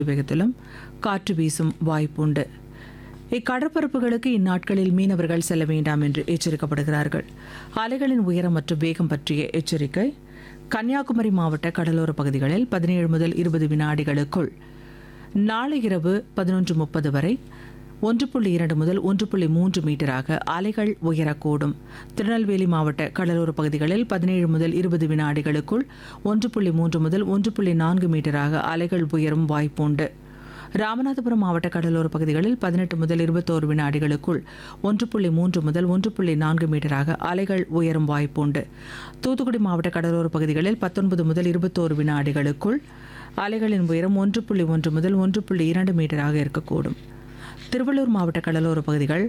வேகத்திலும் காற்று வீசும் வாய்ப்புண்டு இக்கடற்பரப்புகளுக்கு இந்நாட்களில் மீனவர்கள் செல்ல வேண்டாம் என்று எச்சரிக்கப்படுகிறார்கள் அலைகளின் உயரம் மற்றும் வேகம் பற்றிய எச்சரிக்கை கன்னியாகுமரி மாவட்ட கடலோர பகுதிகளில் பதினேழு முதல் இருபது வினாடிகளுக்குள் நாளை இரவு பதினொன்று முப்பது வரை ஒன்று புள்ளி இரண்டு முதல் ஒன்று புள்ளி மூன்று மீட்டராக அலைகள் உயரக்கூடும் திருநெல்வேலி மாவட்ட கடலோர பகுதிகளில் பதினேழு முதல் இருபது வினாடிகளுக்குள் ஒன்று புள்ளி மூன்று முதல் ஒன்று புள்ளி நான்கு மீட்டராக அலைகள் உயரும் வாய்ப்புண்டு ராமநாதபுரம் மாவட்ட கடலோர பகுதிகளில் பதினெட்டு முதல் இருபத்தோரு வினாடிகளுக்குள் ஒன்று புள்ளி மூன்று முதல் ஒன்று புள்ளி நான்கு மீட்டராக அலைகள் உயரும் வாய்ப்புண்டு தூத்துக்குடி மாவட்ட கடலோர பகுதிகளில் பத்தொன்பது முதல் இருபத்தோரு வினாடிகளுக்குள் அலைகளின் உயரம் ஒன்று புள்ளி ஒன்று முதல் ஒன்று புள்ளி இரண்டு மீட்டராக இருக்கக்கூடும் திருவள்ளூர் மாவட்ட கடலோர பகுதிகள்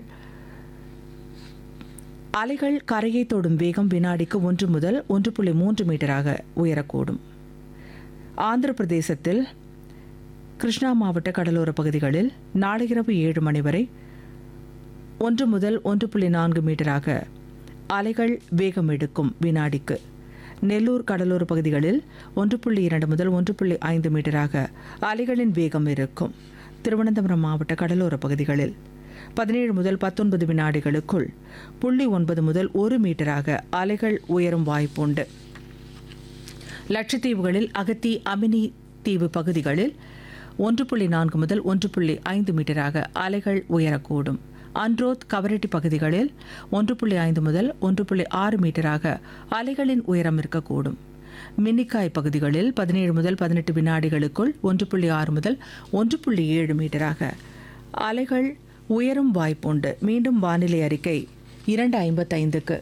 அலைகள் கரையை தொடும் வேகம் வினாடிக்கு ஒன்று முதல் ஒன்று புள்ளி மூன்று மீட்டராக உயரக்கூடும் ஆந்திர பிரதேசத்தில் கிருஷ்ணா மாவட்ட கடலோர பகுதிகளில் நாளை இரவு ஏழு மணி வரை ஒன்று முதல் ஒன்று புள்ளி நான்கு மீட்டராக அலைகள் வேகம் எடுக்கும் வினாடிக்கு நெல்லூர் கடலோர பகுதிகளில் ஒன்று புள்ளி இரண்டு முதல் ஒன்று புள்ளி ஐந்து மீட்டராக அலைகளின் வேகம் இருக்கும் திருவனந்தபுரம் மாவட்ட கடலோர பகுதிகளில் பதினேழு முதல் பத்தொன்பது வினாடிகளுக்குள் புள்ளி ஒன்பது முதல் ஒரு மீட்டராக அலைகள் உயரும் வாய்ப்புண்டு லட்சத்தீவுகளில் அகத்தி அமினி தீவு பகுதிகளில் ஒன்று புள்ளி நான்கு முதல் ஒன்று புள்ளி ஐந்து மீட்டராக அலைகள் உயரக்கூடும் அன்ரோத் கவரட்டி பகுதிகளில் ஒன்று புள்ளி ஐந்து முதல் ஒன்று புள்ளி ஆறு மீட்டராக அலைகளின் உயரம் இருக்கக்கூடும் மின்னிக்காய் பகுதிகளில் பதினேழு முதல் பதினெட்டு வினாடிகளுக்குள் ஒன்று புள்ளி ஆறு முதல் ஒன்று புள்ளி ஏழு மீட்டராக அலைகள் உயரும் வாய்ப்புண்டு மீண்டும் வானிலை அறிக்கை இரண்டு ஐம்பத்தைந்துக்கு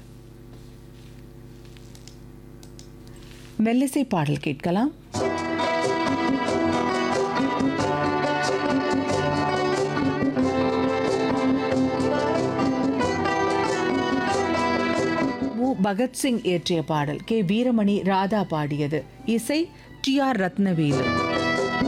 மெல்லிசை பாடல் கேட்கலாம் மு பகத்சிங் இயற்றிய பாடல் கே வீரமணி ராதா பாடியது இசை டி ஆர் ரத்னவேலு